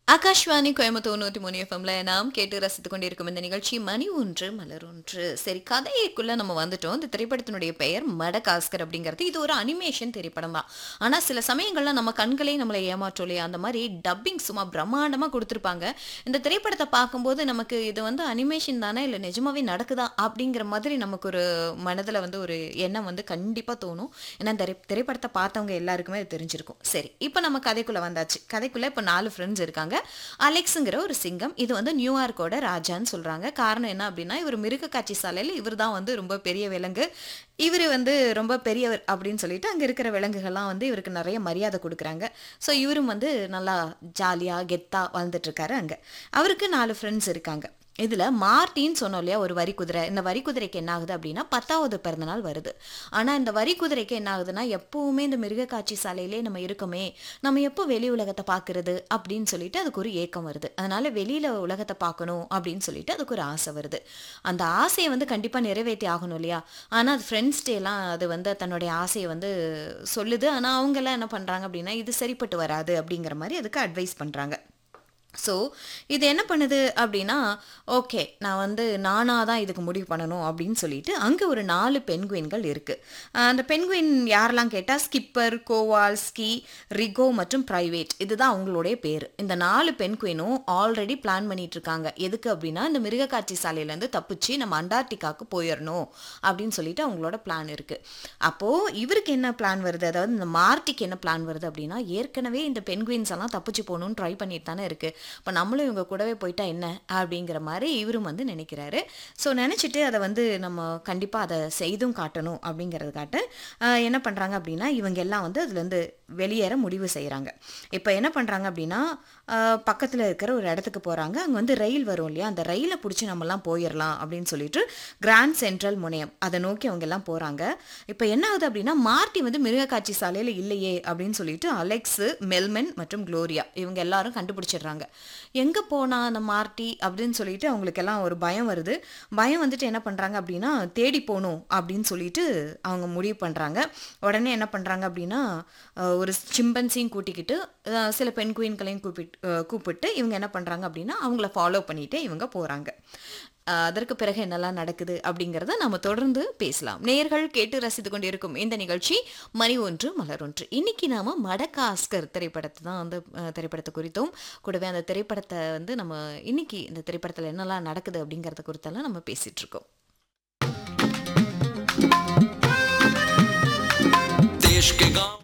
ஆகாஷ்வாணி கோயம்புத்தூர் நூற்றி மூணு எஃப்எம்ல நாம் கேட்டு ரசித்துக் கொண்டிருக்கும் இந்த நிகழ்ச்சி மணி ஒன்று மலர் ஒன்று சரி கதைக்குள்ள நம்ம வந்துட்டோம் இந்த திரைப்படத்தினுடைய பெயர் மடகாஸ்கர் அப்படிங்கிறது இது ஒரு அனிமேஷன் திரைப்படம் தான் ஆனால் சில சமயங்கள்ல நம்ம கண்களே நம்மளை ஏமாற்றும் இல்லையா அந்த மாதிரி டப்பிங் சும்மா பிரம்மாண்டமாக கொடுத்துருப்பாங்க இந்த திரைப்படத்தை பார்க்கும்போது நமக்கு இது வந்து அனிமேஷன் தானே இல்லை நிஜமாவே நடக்குதா அப்படிங்கிற மாதிரி நமக்கு ஒரு மனதில் வந்து ஒரு எண்ணம் வந்து கண்டிப்பாக தோணும் ஏன்னா இந்த திரை- திரைப்படத்தை பார்த்தவங்க எல்லாருக்குமே அது தெரிஞ்சிருக்கும் சரி இப்போ நம்ம கதைக்குள்ள வந்தாச்சு கதைக்குள்ள இப்போ நாலு ஃப்ரெண்ட்ஸ் இருக்காங்க அலெக்ஸுங்கிற ஒரு சிங்கம் இது வந்து நியூயார்க்கோட ராஜான்னு சொல்றாங்க காரணம் என்ன அப்படின்னா இவர் மிருக காட்சி சாலையில் இவர் தான் வந்து ரொம்ப பெரிய விலங்கு இவர் வந்து ரொம்ப பெரியவர் அப்படின்னு சொல்லிட்டு அங்கே இருக்கிற விலங்குகள்லாம் வந்து இவருக்கு நிறைய மரியாதை கொடுக்குறாங்க ஸோ இவரும் வந்து நல்லா ஜாலியாக கெத்தாக வாழ்ந்துட்டு இருக்காரு அங்கே அவருக்கு நாலு ஃப்ரெண்ட்ஸ் இருக்காங்க இதில் மார்ட்டின்னு சொன்னோம் இல்லையா ஒரு வரி குதிரை இந்த வரி குதிரைக்கு என்ன ஆகுது அப்படின்னா பத்தாவது பிறந்தநாள் வருது ஆனால் இந்த வரி குதிரைக்கு என்ன ஆகுதுன்னா எப்பவுமே இந்த மிருக காட்சி சாலையிலே நம்ம இருக்கோமே நம்ம எப்போ வெளி உலகத்தை பார்க்கறது அப்படின்னு சொல்லிட்டு அதுக்கு ஒரு ஏக்கம் வருது அதனால வெளியில உலகத்தை பார்க்கணும் அப்படின்னு சொல்லிட்டு அதுக்கு ஒரு ஆசை வருது அந்த ஆசையை வந்து கண்டிப்பாக நிறைவேற்றி ஆகணும் இல்லையா ஆனால் அது ஃப்ரெண்ட்ஸ் டேலாம் அது வந்து தன்னுடைய ஆசையை வந்து சொல்லுது ஆனால் அவங்கெல்லாம் என்ன பண்ணுறாங்க அப்படின்னா இது சரிப்பட்டு வராது அப்படிங்கிற மாதிரி அதுக்கு அட்வைஸ் பண்ணுறாங்க ஸோ இது என்ன பண்ணுது அப்படின்னா ஓகே நான் வந்து நானாக தான் இதுக்கு முடிவு பண்ணணும் அப்படின்னு சொல்லிட்டு அங்கே ஒரு நாலு பெண்குயின்கள் இருக்குது அந்த பெண்குயின் யாரெல்லாம் கேட்டால் ஸ்கிப்பர் கோவால்ஸ்கி ரிகோ மற்றும் ப்ரைவேட் இதுதான் அவங்களுடைய பேர் இந்த நாலு பெண்குயினும் ஆல்ரெடி பிளான் பண்ணிட்டு இருக்காங்க எதுக்கு அப்படின்னா இந்த மிருகக்காட்சி சாலையிலேருந்து தப்பிச்சு நம்ம அண்டார்டிகாவுக்கு போயிடணும் அப்படின்னு சொல்லிட்டு அவங்களோட பிளான் இருக்குது அப்போது இவருக்கு என்ன பிளான் வருது அதாவது இந்த மார்ட்டிக்கு என்ன பிளான் வருது அப்படின்னா ஏற்கனவே இந்த பெண்குயின்ஸ் எல்லாம் தப்பிச்சு போகணும்னு ட்ரை பண்ணிட்டு தானே இருக்குது இப்போ நம்மளும் இவங்க கூடவே போயிட்டா என்ன அப்படிங்கிற மாதிரி இவரும் வந்து நினைக்கிறாரு ஸோ நினச்சிட்டு அதை வந்து நம்ம கண்டிப்பாக அதை செய்தும் காட்டணும் அப்படிங்கிறதுக்காட்டு ஆஹ், என்ன பண்ணுறாங்க அப்படின்னா இவங்க எல்லாம் வந்து அதுலேருந்து வெளியேற முடிவு செய்கிறாங்க இப்போ என்ன பண்ணுறாங்க அப்படின்னா பக்கத்தில் இருக்கிற ஒரு இடத்துக்கு போகிறாங்க அங்கே வந்து ரயில் வரும் இல்லையா அந்த ரயிலை பிடிச்சி நம்மலாம் போயிடலாம் அப்படின்னு சொல்லிட்டு கிராண்ட் சென்ட்ரல் முனையம் அதை நோக்கி அவங்க எல்லாம் போகிறாங்க இப்போ என்ன ஆகுது அப்படின்னா மார்ட்டி வந்து மிருகக்காட்சி சாலையில் இல்லையே அப்படின்னு சொல்லிட்டு அலெக்ஸு மெல்மென் மற்றும் குளோரியா இவங்க எல்லாரும் கண்டுபிடிச்சிடுறாங்க எங்கே போனா அந்த மார்ட்டி அப்படின்னு சொல்லிட்டு அவங்களுக்கு எல்லாம் ஒரு பயம் வருது பயம் வந்துட்டு என்ன பண்ணுறாங்க அப்படின்னா தேடி போகணும் அப்படின்னு சொல்லிட்டு அவங்க முடிவு பண்ணுறாங்க உடனே என்ன பண்ணுறாங்க அப்படின்னா அஹ், ஒரு சிம்பன்சியும் கூட்டிக்கிட்டு அஹ், சில பெண் குயின்களையும் கூப்பிட்டு அஹ், கூப்பிட்டு இவங்க என்ன பண்ணுறாங்க அப்படின்னா அவங்கள ஃபாலோ பண்ணிட்டு இவங்க போகிறாங்க அதற்கு பிறகு என்னெல்லாம் நடக்குது அப்படிங்கிறத நம்ம தொடர்ந்து பேசலாம் நேயர்கள் கேட்டு ரசித்து கொண்டிருக்கும் இந்த நிகழ்ச்சி மணி ஒன்று மலர் ஒன்று இன்னைக்கு நாம மடகாஸ்கர் திரைப்படத்தை தான் வந்து அஹ், திரைப்படத்தை குறித்தும் கூடவே அந்த திரைப்படத்தை வந்து நம்ம இன்னைக்கு இந்த திரைப்படத்தில் என்னெல்லாம் நடக்குது அப்படிங்கிறத குறித்தெல்லாம் நம்ம பேசிட்டு இருக்கோம் देश के गांव